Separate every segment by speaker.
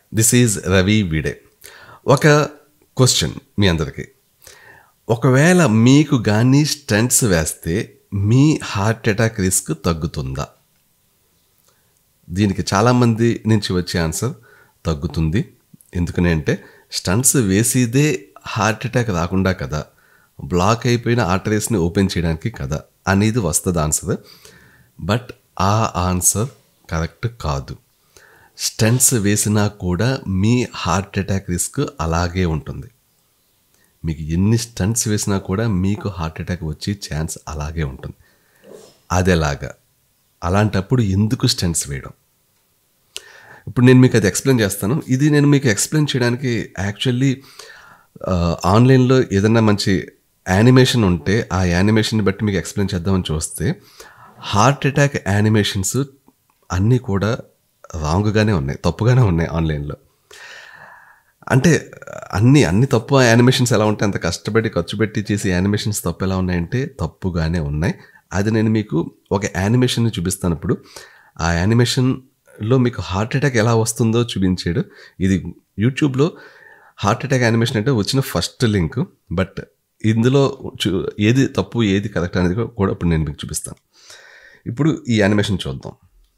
Speaker 1: this is Ravi వీడే ఒక question మీ అందరికీ ఒకవేళ మీకు కానీ స్టంట్స్ వేస్తే మీ హార్ట్ అటాక్ రిస్క్ తగ్గుతుందా దీనికి చాలామంది నుంచి వచ్చే ఆన్సర్ తగ్గుతుంది ఎందుకని అంటే స్టంట్స్ వేసేదే హార్ట్ అటాక్ రాకుండా కదా బ్లాక్ అయిపోయిన ఆర్టరీస్ని ఓపెన్ చేయడానికి కదా అనేది వస్తుంది ఆన్సర్ బట్ ఆ ఆన్సర్ కరెక్ట్ కాదు స్టంట్స్ వేసినా కూడా మీ హార్ట్ అటాక్ రిస్క్ అలాగే ఉంటుంది మీకు ఎన్ని స్టంట్స్ వేసినా కూడా మీకు హార్ట్ అటాక్ వచ్చే ఛాన్స్ అలాగే ఉంటుంది అది ఎలాగా అలాంటప్పుడు ఎందుకు స్టంట్స్ వేయడం ఇప్పుడు నేను మీకు అది ఎక్స్ప్లెయిన్ చేస్తాను ఇది నేను మీకు ఎక్స్ప్లెయిన్ చేయడానికి యాక్చువల్లీ ఆన్లైన్లో ఏదైనా మంచి యానిమేషన్ ఉంటే ఆ యానిమేషన్ బట్టి మీకు ఎక్స్ప్లెయిన్ చేద్దామని చూస్తే హార్ట్ అటాక్ యానిమేషన్స్ అన్నీ కూడా రాంగ్గానే ఉన్నాయి తప్పుగానే ఉన్నాయి ఆన్లైన్లో అంటే అన్ని అన్ని తప్పు యానిమేషన్స్ ఎలా ఉంటాయి అంత కష్టపడి ఖర్చు పెట్టి చేసే యానిమేషన్స్ తప్పు ఎలా ఉన్నాయంటే తప్పుగానే ఉన్నాయి అది నేను మీకు ఒక యానిమేషన్ని చూపిస్తాను ఇప్పుడు ఆ యానిమేషన్లో మీకు హార్ట్ అటాక్ ఎలా వస్తుందో చూపించాడు ఇది యూట్యూబ్లో హార్ట్ అటాక్ యానిమేషన్ అంటే వచ్చిన ఫస్ట్ లింక్ బట్ ఇందులో చూ ఏది తప్పు ఏది కరెక్ట్ అనేది కూడా ఇప్పుడు నేను మీకు చూపిస్తాను ఇప్పుడు ఈ యానిమేషన్ చూద్దాం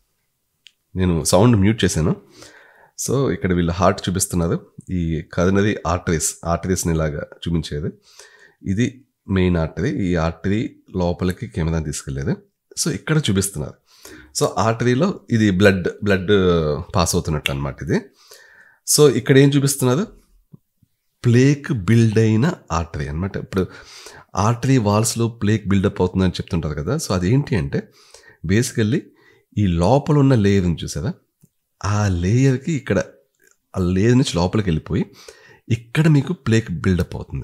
Speaker 1: నేను సౌండ్ మ్యూట్ చేశాను సో ఇక్కడ వీళ్ళు హార్ట్ చూపిస్తున్నారు ఈ కదినది ఆర్టరీస్ ఆర్టరీస్ని ఇలాగా చూపించేది ఇది మెయిన్ ఆర్టరీ ఈ ఆర్టరీ లోపలికి కెమెరా తీసుకెళ్ళేది సో ఇక్కడ చూపిస్తున్నారు సో ఆర్టరీలో ఇది బ్లడ్ బ్లడ్ పాస్ అవుతున్నట్లు అనమాట ఇది సో ఇక్కడ ఏం చూపిస్తున్నారు ప్లేక్ బిల్డ్ అయిన ఆర్టరీ అనమాట ఇప్పుడు ఆర్టరీ వాల్స్లో ప్లేక్ బిల్డప్ అవుతుందని చెప్తుంటారు కదా సో అదేంటి అంటే బేసికల్లీ ఈ లోపల ఉన్న లేయర్ని చూసారా ఆ లేయర్కి ఇక్కడ ఆ లేయర్ నుంచి లోపలికి వెళ్ళిపోయి ఇక్కడ మీకు ప్లేక్ బిల్డప్ అవుతుంది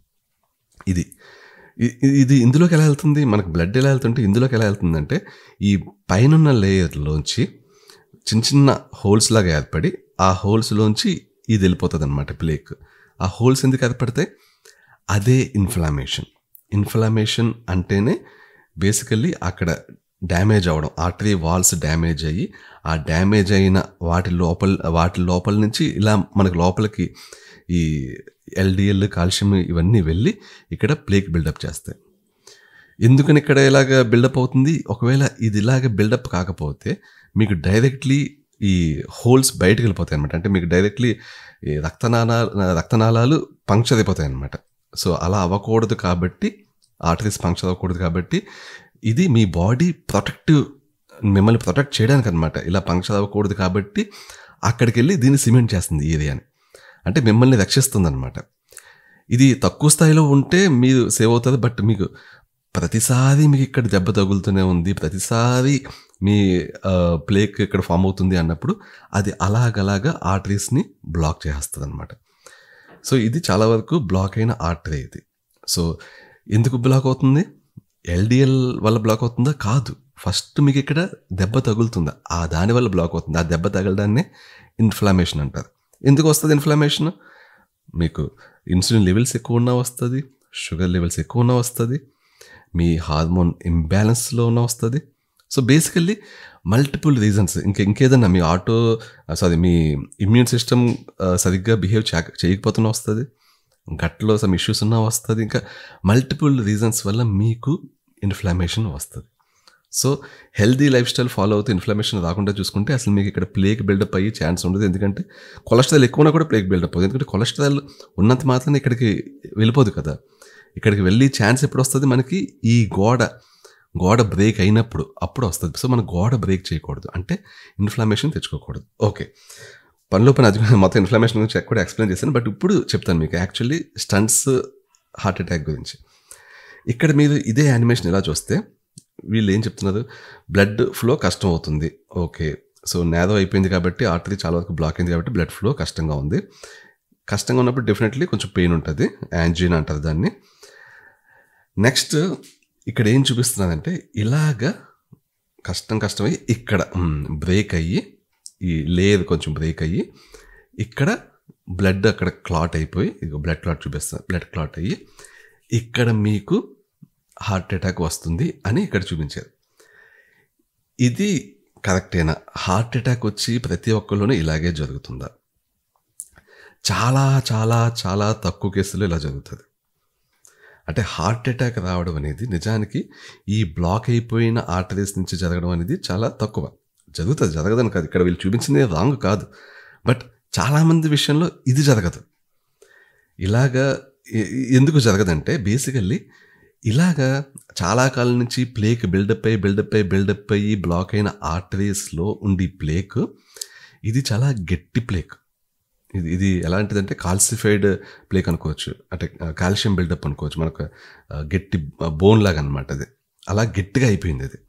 Speaker 1: ఇది ఇ- ఇది ఇందులోకి ఎలా వెళ్తుంది మనకు బ్లడ్ ఎలా వెళ్తుంటే ఇందులోకి ఎలా వెళ్తుందంటే ఈ పైనున్న లేయర్లోంచి చిన్న చిన్న హోల్స్ లాగా ఏర్పడి ఆ హోల్స్లోంచి ఇది వెళ్ళిపోతుంది అనమాట ప్లేక్ ఆ హోల్స్ ఎందుకు ఏర్పడితే అదే ఇన్ఫ్లమేషన్ ఇన్ఫ్లమేషన్ అంటేనే బేసికల్లీ అక్కడ డ్యామేజ్ అవ్వడం ఆర్టరీ వాల్స్ డ్యామేజ్ అయ్యి ఆ డ్యామేజ్ అయిన వాటి లోపల వాటి లోపల నుంచి ఇలా మనకు లోపలికి ఈ ఎల్డిఎల్ కాల్షియం ఇవన్నీ వెళ్ళి ఇక్కడ ప్లేక్ బిల్డప్ చేస్తాయి ఎందుకని ఇక్కడ ఇలాగ బిల్డప్ అవుతుంది ఒకవేళ ఇది ఇలాగ బిల్డప్ కాకపోతే మీకు డైరెక్ట్లీ ఈ హోల్స్ బయటకు వెళ్ళిపోతాయి అనమాట అంటే మీకు డైరెక్ట్లీ ఈ రక్తనాళా రక్తనాళాలు పంక్చర్ అయిపోతాయి అనమాట సో అలా అవ్వకూడదు కాబట్టి ఆర్టరీస్ పంక్చర్ అవ్వకూడదు కాబట్టి ఇది మీ బాడీ ప్రొటెక్టివ్ మిమ్మల్ని ప్రొటెక్ట్ చేయడానికి అనమాట ఇలా పంక్చర్ అవ్వకూడదు కాబట్టి అక్కడికి వెళ్ళి దీన్ని సిమెంట్ చేస్తుంది ఈ ఏరియాని అంటే మిమ్మల్ని రక్షిస్తుంది అనమాట ఇది తక్కువ స్థాయిలో ఉంటే మీరు సేవ్ అవుతుంది బట్ మీకు ప్రతిసారి మీకు ఇక్కడ దెబ్బ తగులుతూనే ఉంది ప్రతిసారి మీ ప్లేక్ ఇక్కడ ఫామ్ అవుతుంది అన్నప్పుడు అది అలాగలాగా ఆర్టరీస్ని బ్లాక్ చేస్తుంది అనమాట సో ఇది చాలా వరకు బ్లాక్ అయిన ఆర్టరీ ఇది సో ఎందుకు బ్లాక్ అవుతుంది ఎల్డిఎల్ వల్ల బ్లాక్ అవుతుందా కాదు ఫస్ట్ మీకు ఇక్కడ దెబ్బ తగులుతుందా ఆ దాని వల్ల బ్లాక్ అవుతుంది ఆ దెబ్బ తగలడాన్నే ఇన్ఫ్లమేషన్ అంటారు ఎందుకు వస్తుంది ఇన్ఫ్లమేషన్ మీకు ఇన్సులిన్ లెవెల్స్ ఎక్కువ ఉన్నా వస్తుంది షుగర్ లెవెల్స్ ఎక్కువ ఉన్నా వస్తుంది మీ హార్మోన్ ఇంబ్యాలెన్స్లో ఉన్న వస్తుంది సో బేసికల్లీ మల్టిపుల్ రీజన్స్ ఇంకా ఇంకేదన్నా మీ ఆటో సారీ మీ ఇమ్యూన్ సిస్టమ్ సరిగ్గా బిహేవ్ చే చేయకపోతున్నా వస్తుంది గట్లో సమ్ ఇష్యూస్ ఉన్నా వస్తుంది ఇంకా మల్టిపుల్ రీజన్స్ వల్ల మీకు ఇన్ఫ్లమేషన్ వస్తుంది so healthy lifestyle follow అవుతూ ఇన్ఫ్లమేషన్ రాకుండా చూసుకుంటే అసలు మీకు ఇక్కడ ప్లేక్ బిల్డప్ అయ్యే ఛాన్స్ ఉండదు ఎందుకంటే కొలెస్ట్రాల్ ఎక్కువ ఉన్నా కూడా ప్లేక్ బిల్డప్ అవుతుంది ఎందుకంటే కొలెస్ట్రాల్ ఉన్నంత మాత్రం ఇక్కడికి వెళ్ళిపోదు కదా ఇక్కడికి వెళ్ళి ఛాన్స్ ఎప్పుడు వస్తుంది మనకి ఈ గోడ గోడ బ్రేక్ అయినప్పుడు అప్పుడు వస్తుంది సో మన గోడ బ్రేక్ చేయకూడదు అంటే ఇన్ఫ్లమేషన్ తెచ్చుకోకూడదు ఓకే పనిలో పని అది మొత్తం ఇన్ఫ్లమేషన్ గురించి కూడా ఎక్స్ప్లెయిన్ చేశాను బట్ ఇప్పుడు చెప్తాను మీకు యాక్చువల్లీ స్టంట్స్ హార్ట్ అటాక్ గురించి ఇక్కడ మీరు ఇదే యానిమేషన్ ఇలా చూస్తే వీళ్ళు ఏం చెప్తున్నారు బ్లడ్ ఫ్లో కష్టం అవుతుంది ఓకే సో నేదో అయిపోయింది కాబట్టి ఆర్టరీ చాలా వరకు బ్లాక్ అయింది కాబట్టి బ్లడ్ ఫ్లో కష్టంగా ఉంది కష్టంగా ఉన్నప్పుడు డెఫినెట్లీ కొంచెం పెయిన్ ఉంటుంది యాంజిన్ అంటారు దాన్ని నెక్స్ట్ ఇక్కడ ఏం చూపిస్తున్నారంటే ఇలాగ కష్టం కష్టమై ఇక్కడ బ్రేక్ అయ్యి ఈ లేయర్ కొంచెం బ్రేక్ అయ్యి ఇక్కడ బ్లడ్ అక్కడ క్లాట్ అయిపోయి ఇక బ్లడ్ క్లాట్ చూపిస్తారు బ్లడ్ క్లాట్ అయ్యి ఇక్కడ మీకు హార్ట్ అటాక్ వస్తుంది అని ఇక్కడ చూపించారు ఇది కరెక్టేనా హార్ట్ అటాక్ వచ్చి ప్రతి ఒక్కరిలోనూ ఇలాగే జరుగుతుందా చాలా చాలా చాలా తక్కువ కేసుల్లో ఇలా జరుగుతుంది అంటే హార్ట్ అటాక్ రావడం అనేది నిజానికి ఈ బ్లాక్ అయిపోయిన ఆర్టరీస్ నుంచి జరగడం అనేది చాలా తక్కువ జరుగుతుంది జరగదని కాదు ఇక్కడ వీళ్ళు చూపించింది రాంగ్ కాదు బట్ చాలామంది విషయంలో ఇది జరగదు ఇలాగా ఎ- ఎందుకు జరగదంటే బేసికల్లీ ఇలాగా చాలా కాలం నుంచి ప్లేక్ బిల్డప్ అయ్యి బిల్డప్ అయ్యి బిల్డప్ అయ్యి బ్లాక్ అయిన ఆర్టరీస్లో ఉండి ప్లేక్ ఇది చాలా గట్టి ప్లేక్ ఇది ఇది ఎలాంటిదంటే కాల్సిఫైడ్ ప్లేక్ అనుకోవచ్చు అంటే కాల్షియం బిల్డప్ అనుకోవచ్చు మనకు ఆ, గట్టి బోన్ లాగా అనమాట అది అలా గట్టిగా అయిపోయింది అది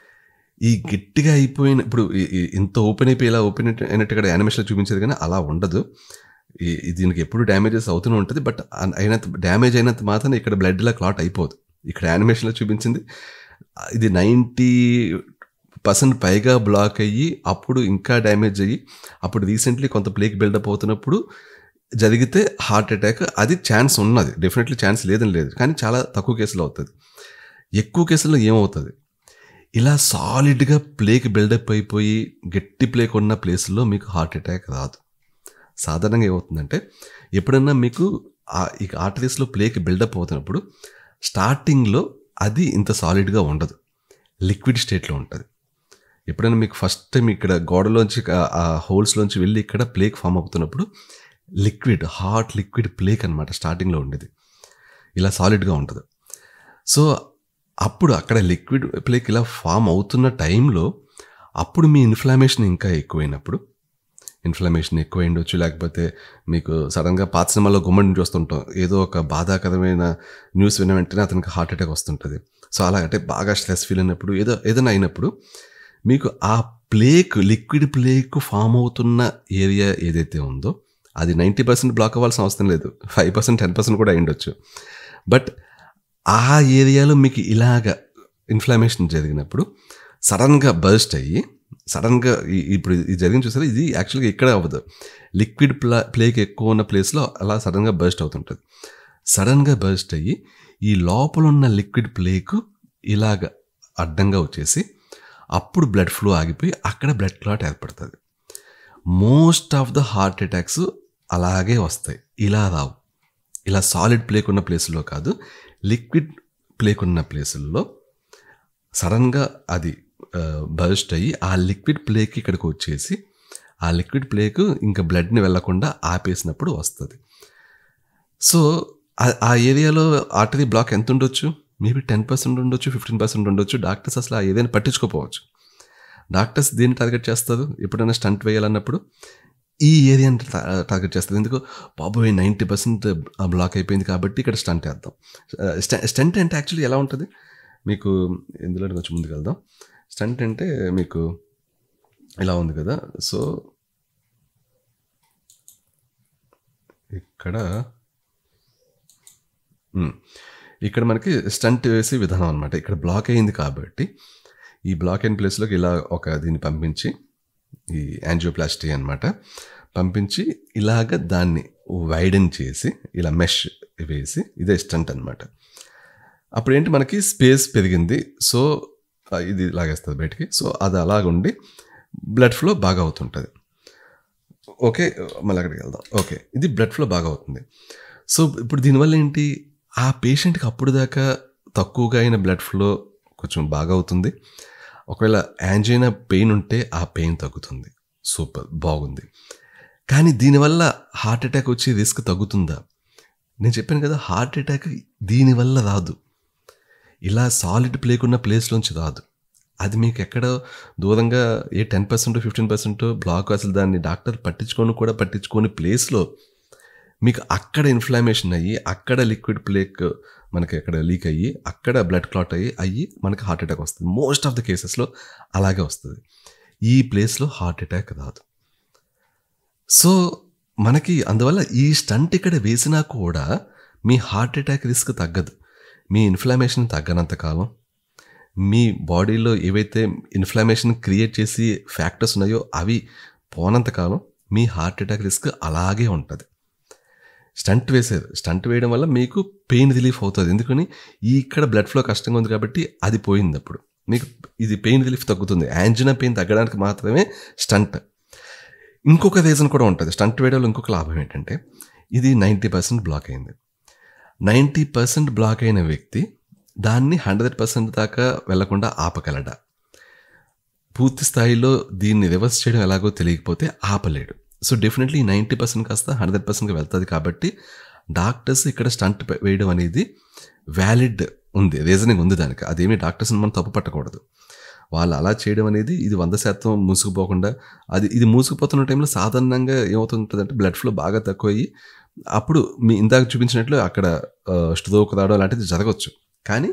Speaker 1: ఈ గట్టిగా అయిపోయిన ఇప్పుడు ఈ- ఈ ఇంత ఓపెన్ అయిపోయి ఇలా ఓపెన్ అయినట్టు ఇక్కడ యానిమేషన్లో చూపించేది కానీ అలా ఉండదు ఈ- ఈ దీనికి ఎప్పుడు డ్యామేజెస్ అవుతూనే ఉంటుంది బట్ అన్- అయినంత డ్యామేజ్ అయినంత మాత్రం ఇక్కడ బ్లడ్లా క్లాట్ అయిపోదు ఇక్కడ యానిమేషన్లో చూపించింది ఆ, ఇది నైంటీ పర్సెంట్ పైగా బ్లాక్ అయ్యి అప్పుడు ఇంకా డ్యామేజ్ అయ్యి అప్పుడు రీసెంట్లీ కొంత ప్లేక్ బిల్డప్ అవుతున్నప్పుడు జరిగితే హార్ట్ అటాక్ అది ఛాన్స్ ఉన్నది డెఫినెట్లీ ఛాన్స్ లేదని లేదు కానీ చాలా తక్కువ కేసులు అవుతుంది ఎక్కువ కేసుల్లో ఏమవుతుంది ఇలా సాలిడ్గా ప్లేక్ బిల్డప్ అయిపోయి గట్టి ప్లేక్ ఉన్న ప్లేస్లో మీకు హార్ట్ అటాక్ రాదు సాధారణంగా ఏమవుతుందంటే ఎప్పుడన్నా మీకు ఆ ఈ ఆర్టరీస్లో ప్లేక్ బిల్డప్ అవుతున్నప్పుడు స్టార్టింగ్లో అది ఇంత సాలిడ్గా ఉండదు లిక్విడ్ స్టేట్లో ఉంటుంది ఎప్పుడైనా మీకు ఫస్ట్ టైం ఇక్కడ గోడలోంచి ఆ- ఆ హోల్స్లోంచి వెళ్ళి ఇక్కడ ప్లేక్ ఫామ్ అవుతున్నప్పుడు లిక్విడ్ హాట్ లిక్విడ్ ప్లేక్ అనమాట స్టార్టింగ్లో ఉండేది ఇలా సాలిడ్గా ఉంటుంది సో అప్పుడు అక్కడ లిక్విడ్ ప్లేక్ ఇలా ఫామ్ అవుతున్న టైంలో అప్పుడు మీ ఇన్ఫ్లమేషన్ ఇంకా ఎక్కువైనప్పుడు ఇన్ఫ్లమేషన్ ఎక్కువ ఉండొచ్చు లేకపోతే మీకు సడన్గా పాత సినిమాలో గుమ్మడి చూస్తుంటాం ఏదో ఒక బాధాకరమైన న్యూస్ విన్న వెంటనే అతనికి హార్ట్ అటాక్ వస్తుంటుంది సో అలా అంటే బాగా స్ట్రెస్ ఫీల్ అయినప్పుడు ఏదో ఏదైనా అయినప్పుడు మీకు ఆ ప్లేక్ లిక్విడ్ ప్లేక్ ఫామ్ అవుతున్న ఏరియా ఏదైతే ఉందో అది నైంటీ పర్సెంట్ బ్లాక్ అవ్వాల్సిన అవసరం లేదు ఫైవ్ పర్సెంట్ టెన్ పర్సెంట్ కూడా అయ్యుండొచ్చు బట్ ఆ ఏరియాలో మీకు ఇలాగ ఇన్ఫ్లమేషన్ జరిగినప్పుడు సడన్గా బర్స్ట్ అయ్యి సడన్గా ఈ- ఇప్పుడు ఇది జరిగింది చూసారా ఇది యాక్చువల్గా ఇక్కడ అవ్వదు లిక్విడ్ ప్లా ప్లేక్ ఎక్కువ ఉన్న ప్లేస్లో అలా సడన్గా బర్స్ట్ అవుతుంటుంది సడన్గా బర్స్ట్ అయ్యి ఈ లోపల ఉన్న లిక్విడ్ ప్లేక్ ఇలాగ అడ్డంగా వచ్చేసి అప్పుడు బ్లడ్ ఫ్లో ఆగిపోయి అక్కడ బ్లడ్ క్లాట్ ఏర్పడుతుంది most of the heart attacks అలాగే వస్తాయి ఇలా రావు ఇలా సాలిడ్ ప్లేక్ ఉన్న ప్లేసుల్లో కాదు లిక్విడ్ ప్లేక్ ఉన్న ప్లేసుల్లో సడన్గా అది బర్స్ట్ అయ్యి ఆ లిక్విడ్ ప్లేక్ ఇక్కడికి వచ్చేసి ఆ లిక్విడ్ ప్లేక్ ఇంకా బ్లడ్ని వెళ్లకుండా ఆపేసినప్పుడు వస్తుంది సో ఆ- ఆ ఏరియాలో ఆర్టరీ బ్లాక్ ఎంత ఉండొచ్చు మేబీ టెన్ పర్సెంట్ ఉండొచ్చు ఫిఫ్టీన్ పర్సెంట్ ఉండొచ్చు డాక్టర్స్ అసలు ఆ ఏరియాని పట్టించుకోపోవచ్చు డాక్టర్స్ దేన్ని టార్గెట్ చేస్తారు ఎప్పుడైనా స్టంట్ వేయాలన్నప్పుడు ఈ ఏరియాని టా- టార్గెట్ చేస్తారు ఎందుకు బాబోయ్ నైంటీ పర్సెంట్ బ్లాక్ అయిపోయింది కాబట్టి ఇక్కడ స్టంట్ వేద్దాం స్ట- స్టంట్ అంటే యాక్చువల్లీ ఎలా ఉంటుంది మీకు ఇందులో కొంచెం ముందుకు వెళ్దాం స్టంట్ అంటే మీకు ఇలా ఉంది కదా సో ఇక్కడ మ్, ఇక్కడ మనకి స్టంట్ వేసే విధానం అనమాట ఇక్కడ బ్లాక్ అయింది కాబట్టి ఈ బ్లాక్ అయిన ప్లేస్లోకి ఇలా ఒక దీన్ని పంపించి ఈ యాంజియోప్లాస్టీ అనమాట పంపించి ఇలాగ దాన్ని వైడెన్ చేసి ఇలా మెష్ వేసి ఇదే స్టంట్ అనమాట అప్పుడు ఏంటి మనకి స్పేస్ పెరిగింది సో ఆ, ఇది లాగేస్తుంది బయటికి సో అది అలాగుండి బ్లడ్ ఫ్లో బాగా అవుతుంటుంది ఓకే మళ్ళీ అక్కడికి వెళ్దాం ఓకే ఇది బ్లడ్ ఫ్లో బాగా అవుతుంది సో ఇప్పుడు దీనివల్ల ఏంటి ఆ పేషెంట్కి అప్పుడు దాకా తక్కువగా అయిన బ్లడ్ ఫ్లో కొంచెం బాగా అవుతుంది ఒకవేళ యాంజైనా పెయిన్ ఉంటే ఆ పెయిన్ తగ్గుతుంది సూపర్ బాగుంది కానీ దీనివల్ల హార్ట్ అటాక్ వచ్చే రిస్క్ తగ్గుతుందా నేను చెప్పాను కదా హార్ట్ అటాక్ దీనివల్ల రాదు ఇలా సాలిడ్ ప్లేక్ ఉన్న ప్లేస్లోంచి రాదు అది మీకు ఎక్కడ దూరంగా ఏ ten percent fifteen percent block అసలు దాన్ని డాక్టర్ పట్టించుకొని కూడా పట్టించుకొని ప్లేస్లో మీకు అక్కడ ఇన్ఫ్లమేషన్ అయ్యి అక్కడ లిక్విడ్ ప్లేక్ మనకి అక్కడ లీక్ అయ్యి అక్కడ బ్లడ్ క్లాట్ అయ్యి అయ్యి మనకి హార్ట్ అటాక్ వస్తుంది మోస్ట్ ఆఫ్ ద కేసెస్లో అలాగే వస్తుంది ఈ ప్లేస్లో హార్ట్ అటాక్ రాదు సో మనకి అందువల్ల ఈ స్టంట్ ఇక్కడ వేసినా కూడా మీ హార్ట్ అటాక్ రిస్క్ తగ్గదు మీ ఇన్ఫ్లమేషన్ తగ్గనంత కాలం మీ బాడీలో ఏవైతే ఇన్ఫ్లమేషన్ క్రియేట్ చేసి ఫ్యాక్టర్స్ ఉన్నాయో అవి పోనంత కాలం మీ హార్ట్ అటాక్ రిస్క్ అలాగే ఉంటుంది స్టంట్ వేసారు స్టంట్ వేయడం వల్ల మీకు పెయిన్ రిలీఫ్ అవుతుంది ఎందుకని ఈ ఇక్కడ బ్లడ్ ఫ్లో కష్టంగా ఉంది కాబట్టి అది పోయింది అప్పుడు మీకు ఇది పెయిన్ రిలీఫ్ తగ్గుతుంది యాంజినా పెయిన్ తగ్గడానికి మాత్రమే స్టంట్ ఇంకొక రీజన్ కూడా ఉంటుంది స్టంట్ వేయడంలో ఇంకొక లాభం ఏంటంటే ఇది నైంటీ పర్సెంట్ బ్లాక్ అయింది నైంటీ పర్సెంట్ బ్లాక్ అయిన వ్యక్తి దాన్ని హండ్రెడ్ పర్సెంట్ దాకా వెళ్లకుండా ఆపగలడా పూర్తి స్థాయిలో దీన్ని రివర్స్ చేయడం ఎలాగో తెలియకపోతే ఆపలేడు సో డెఫినెట్లీ నైంటీ పర్సెంట్ కాస్త హండ్రెడ్ పర్సెంట్కి వెళ్తుంది కాబట్టి డాక్టర్స్ ఇక్కడ స్టంట్ వేయడం అనేది వ్యాలిడ్ ఉంది రీజనింగ్ ఉంది దానికి అదేమి డాక్టర్స్ని మనం తప్పు పట్టకూడదు వాళ్ళు అలా చేయడం అనేది ఇది వంద శాతం మూసుకుపోకుండా అది ఇది మూసుకుపోతున్న టైంలో సాధారణంగా ఏమవుతుంటుందంటే బ్లడ్ ఫ్లో బాగా తక్కువ అయ్యి అప్పుడు మీ ఇందాక చూపించినట్లు అక్కడ స్ట్రోక్ రావడం లాంటిది జరగవచ్చు కానీ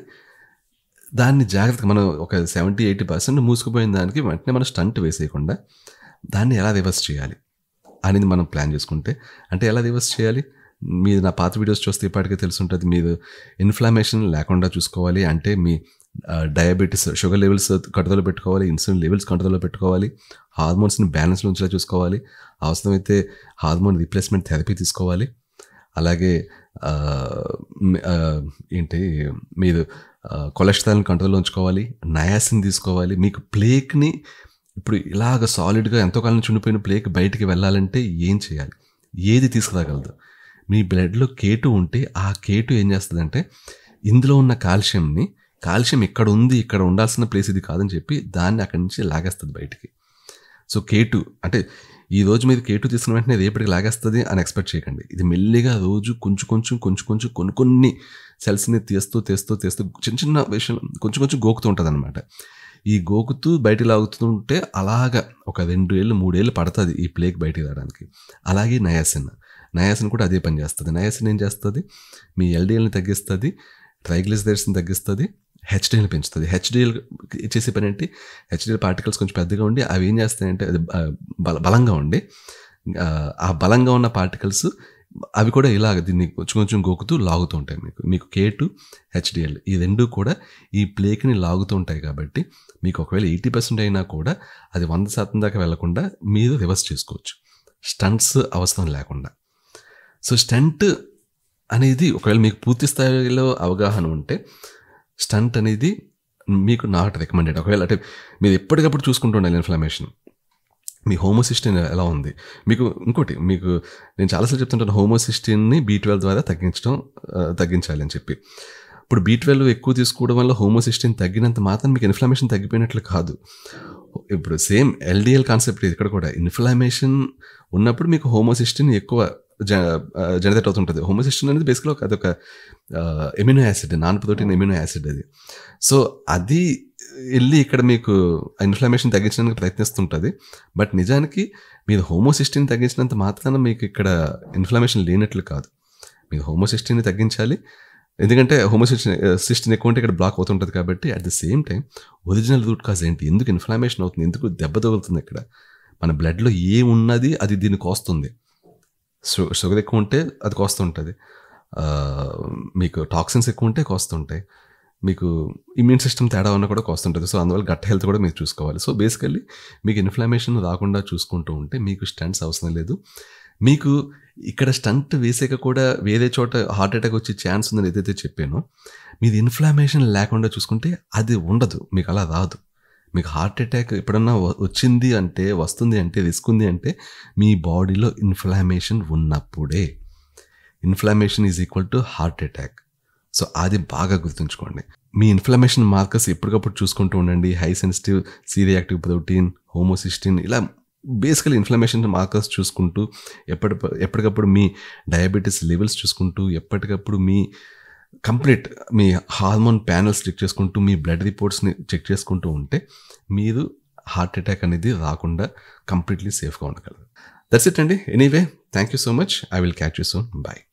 Speaker 1: దాన్ని జాగ్రత్తగా మనం ఒక సెవెంటీ ఎయిటీ పర్సెంట్ మూసుకుపోయిన దానికి వెంటనే మనం స్టంట్ వేసేయకుండా దాన్ని ఎలా రివర్స్ చేయాలి అనేది మనం ప్లాన్ చేసుకుంటే అంటే ఎలా రివర్స్ చేయాలి మీరు నా పాత వీడియోస్ చూస్తే ఇప్పటికే తెలుసుంటుంది మీరు ఇన్ఫ్లమేషన్ లేకుండా చూసుకోవాలి అంటే మీ డయాబెటీస్ షుగర్ లెవెల్స్ కంట్రోల్లో పెట్టుకోవాలి ఇన్సులిన్ లెవెల్స్ కంట్రోల్లో పెట్టుకోవాలి హార్మోన్స్ని బ్యాలెన్స్లో ఉంచేలా చూసుకోవాలి అవసరమైతే హార్మోన్ రీప్లేస్మెంట్ థెరపీ తీసుకోవాలి అలాగే ఆ, మ్, ఆ, ఏంటి మీరు కొలెస్ట్రాల్ని కంట్రోల్లో ఉంచుకోవాలి నయాసిన్ తీసుకోవాలి మీకు ప్లేక్ని ఇప్పుడు ఇలాగ సాలిడ్గా ఎంతో కాలం నుంచి ఉండిపోయిన ప్లేక్ బయటికి వెళ్ళాలంటే ఏం చేయాలి ఏది తీసుకురాగలదు మీ బ్లడ్లో కేటు ఉంటే ఆ కేటు ఏం చేస్తుందంటే ఇందులో ఉన్న కాల్షియంని కాల్షియం ఇక్కడ ఉంది ఇక్కడ ఉండాల్సిన ప్లేస్ ఇది కాదని చెప్పి దాన్ని అక్కడి నుంచి లాగేస్తుంది బయటికి సో కేటు అంటే ఈ రోజు మీరు కేటు తీసుకున్న వెంటనే రేపటికి లాగేస్తుంది అని ఎక్స్పెక్ట్ చేయకండి ఇది మెల్లిగా రోజు కొంచెం కొంచెం కొంచెం కొంచెం కొన్ని కొన్ని సెల్స్ని తీస్తూ తీస్తూ తీస్తూ చిన్న చిన్న విషయం కొంచెం కొంచెం గోకుతూ ఉంటుంది అనమాట ఈ గోకుతూ బయటికి లాగుతుంటే అలాగా ఒక రెండు ఏళ్ళు మూడేళ్ళు పడుతుంది ఈ ప్లేక్ బయటికి రావడానికి అలాగే నయాసిన్ నయాసిన్ కూడా అదే పని చేస్తుంది నయాసిన్ ఏం చేస్తుంది మీ ఎల్డిఎల్ని తగ్గిస్తుంది ట్రైగ్లిసరైడ్స్ని తగ్గిస్తుంది హెచ్డిఎల్ని పెంచుతుంది హెచ్డిఎల్ చేసే పని ఏంటి హెచ్డిఎల్ పార్టికల్స్ కొంచెం పెద్దగా ఉండి అవి ఏం చేస్తాయంటే అది ఆ, బల బలంగా ఉండి ఆ, ఆ బలంగా ఉన్న పార్టికల్స్ అవి కూడా ఇలాగ దీన్ని కొంచెం కొంచెం గోకుతూ లాగుతూ ఉంటాయి మీకు మీకు కే టు హెచ్డిఎల్ ఈ రెండు కూడా ఈ ప్లేక్ని లాగుతూ ఉంటాయి కాబట్టి మీకు ఒకవేళ ఎయిటీ పర్సెంట్ అయినా కూడా అది వంద శాతం దాకా వెళ్లకుండా మీరు రివర్స్ చేసుకోవచ్చు స్టంట్స్ అవసరం లేకుండా సో స్టంట్ అనేది ఒకవేళ మీకు పూర్తి స్థాయిలో అవగాహన ఉంటే స్టంట్ అనేది మీకు నాట్ రికమెండెడ్ ఒకవేళ అంటే మీరు ఎప్పటికప్పుడు చూసుకుంటూ ఉండాలి ఇన్ఫ్లమేషన్ మీ హోమోసిస్టిన్ ఎలా ఉంది మీకు ఇంకోటి మీకు నేను చాలాసార్లు చెప్తుంటాను హోమోసిస్టిన్ని బీ ట్వెల్వ్ ద్వారా తగ్గించడం ఆ, తగ్గించాలి అని చెప్పి ఇప్పుడు బీ ట్వెల్వ్ ఎక్కువ తీసుకోవడం వల్ల హోమోసిస్టిన్ తగ్గినంత మాత్రం మీకు ఇన్ఫ్లమేషన్ తగ్గిపోయినట్లు కాదు ఇప్పుడు సేమ్ ఎల్డిఎల్ కాన్సెప్ట్ ఇది ఇక్కడ కూడా ఇన్ఫ్లమేషన్ ఉన్నప్పుడు మీకు హోమోసిస్టిన్ ఎక్కువ జనరేట్ అవుతుంటుంది హోమోసిస్టిన్ అనేది బేసిక్గా ఒక అదొక amino acid non protein amino acid అది సో అది వెళ్ళి ఇక్కడ మీకు ఇన్ఫ్లమేషన్ తగ్గించడానికి ప్రయత్నిస్తుంటుంది బట్ నిజానికి మీరు హోమోసిస్టిన్ తగ్గించినంత మాత్రాన మీకు ఇక్కడ ఇన్ఫ్లమేషన్ లేనట్లు కాదు మీరు హోమోసిస్టిన్ని తగ్గించాలి ఎందుకంటే హోమోసిస్టిన్ సిస్టిన్ ఎక్కువ ఉంటే ఇక్కడ బ్లాక్ అవుతుంటుంది కాబట్టి at the same time original root cause ఏంటి ఎందుకు ఇన్ఫ్లమేషన్ అవుతుంది ఎందుకు దెబ్బ తగులుతుంది ఇక్కడ మన బ్లడ్లో ఏ ఉన్నది అది దీన్ని కోస్తుంది షు- షుగర్ ఎక్కువ ఉంటే అది కోస్తుంటుంది ఆ, మీకు టాక్సిన్స్ ఎక్కువ ఉంటే కోస్తుంటాయి మీకు ఇమ్యూన్ సిస్టమ్ తేడా ఉన్నా కూడా కోస్తుంటుంది సో అందువల్ల గట్ హెల్త్ కూడా మీరు చూసుకోవాలి సో బేసికల్లీ మీకు ఇన్ఫ్లమేషన్ రాకుండా చూసుకుంటూ ఉంటే మీకు స్టంట్స్ అవసరం లేదు మీకు ఇక్కడ స్టంట్ వేసాక కూడా వేరే చోట హార్ట్ అటాక్ వచ్చే ఛాన్స్ ఉందని ఏదైతే చెప్పానో మీది ఇన్ఫ్లమేషన్ లేకుండా చూసుకుంటే అది ఉండదు మీకు అలా రాదు మీకు హార్ట్ అటాక్ ఎప్పుడన్నా వ- వచ్చింది అంటే వస్తుంది అంటే రిస్క్ ఉంది అంటే మీ బాడీలో ఇన్ఫ్లమేషన్ ఉన్నప్పుడే inflammation is equal to heart attack so అది బాగా గుర్తుంచుకోండి మీ ఇన్ఫ్లమేషన్ మార్కర్స్ ఎప్పటికప్పుడు చూసుకుంటూ ఉండండి high sensitive C reactive protein homocysteine ఇలా బేసికల్ ఇన్ఫ్లమేషన్ మార్కర్స్ చూసుకుంటూ ఎప్పటి ఎప్పటికప్పుడు మీ డయాబెటీస్ లెవెల్స్ చూసుకుంటూ ఎప్పటికప్పుడు మీ కంప్లీట్ మీ హార్మోన్ ప్యానల్స్ చెక్ చేసుకుంటూ మీ బ్లడ్ రిపోర్ట్స్ని చెక్ చేసుకుంటూ ఉంటే మీరు హార్ట్ అటాక్ అనేది రాకుండా కంప్లీట్లీ సేఫ్గా ఉండగలరు దట్స్ ఇట్ అండి anyway thank you so much I will catch you soon bye